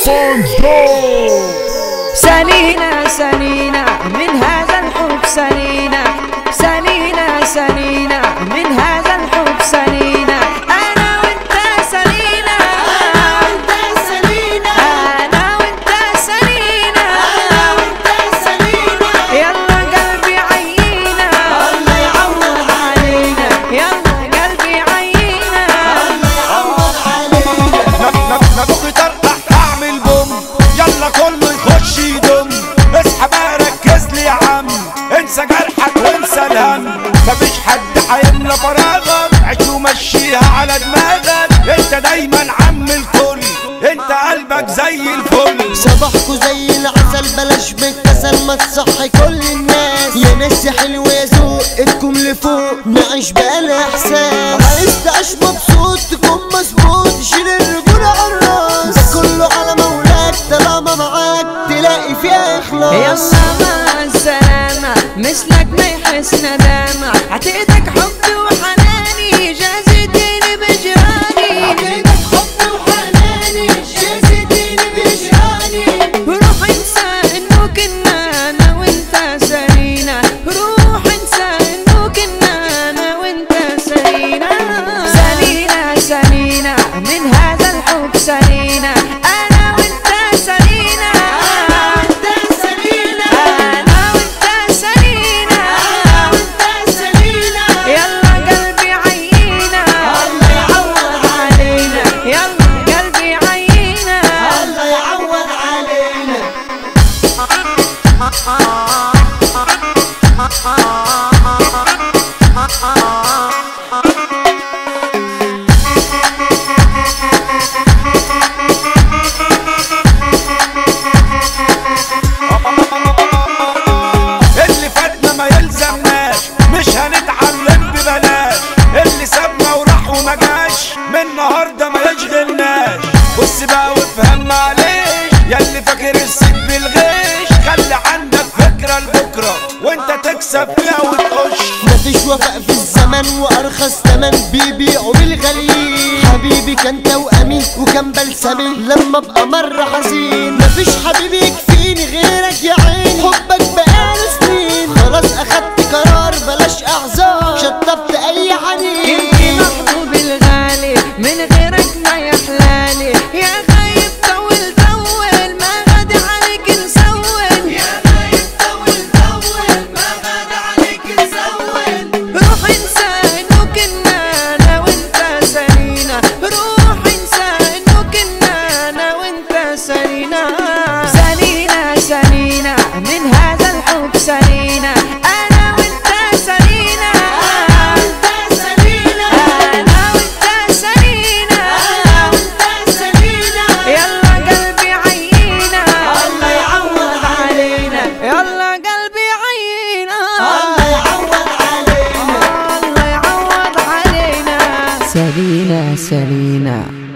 سنينا سنينا من هذا الحب سنينا سنينا سنينا من هذا الحب سنينا أنا وأنت سنينا انت سلينا أنا وأنت سنينا انت سلينا يلا قلبي عينا الله يعوض علينا يلا قلبي عينا يعوض علينا نبغي ترقح اعمل بوم يلا كله يخش يدم اصحى بقى ركز لي يا عم انسى جرحك وانسى الهم مفيش حد هيملى فراغك عيش ومشيها على دماغك انت دايما عم الكل انت قلبك زي الفل صباحكوا زي العسل بلاش بالكسل ما تصحي كل الناس يا ناس يا حلو يا ذوق ايدكم لفوق نعيش بقى احساس عايز تعيش مبسوط تكون مظبوط شيل الرجولة عالراس ده كله على مولاك طالما معاك تلاقي فيها اخلاص يلا مع السلامة مثلك ما يحس ندامة عتقدك حب وحناني جازتني بجراني حب وحناني جازتني بجراني روح انسى انه كنا انا وانت سرينا روح انسى انه كنا انا وانت سرينا سرينا سرينا من هذا الحب سرينا انا وانت سرينا انت سلينا انا وانت سرينا انت سلينا يلا قلبي عينا الله يعوض علينا يلا قلبي عينا الله يعوض علينا اللي فاتنا ما يلزمناش مش هنتعلم ببلاش اللي سابنا وراح وما جاش من النهارده ما يشغلناش بص بقى وافهم معلش ياللي فاكر السيد بالغش خلي عندك فكره لبكره وانت تكسب فيها وتخش مفيش وفاء في الزمن وارخص تمن بيبيعوا بالغاليين حبيبي كان توأمي وكان بلسمي لما ابقى مرة حزين مفيش حبيبي يكفيني غيرك يا عيني حبك بقاله سنين خلاص اخدت قرار بلاش اعذار شطبت اي انت حنين محبوب الغالي من غيرك ما يحلالي يا خايب طول طول ما غادي عليك نسول يا غايب طول طول ما غاد عليك نسول روح انسى انه كنا انا وانت سرينا روح انسى انه كنا انا وانت سرينا سرينا سرينا من هذا الحب سرينا انا وانت سرينا انت سلينا انا وانت سرينا انت سلينا يلا قلبي عينا الله يعوض علينا يلا قلبي عينا الله يعوض علينا الله يعوض علينا سرينا سرينا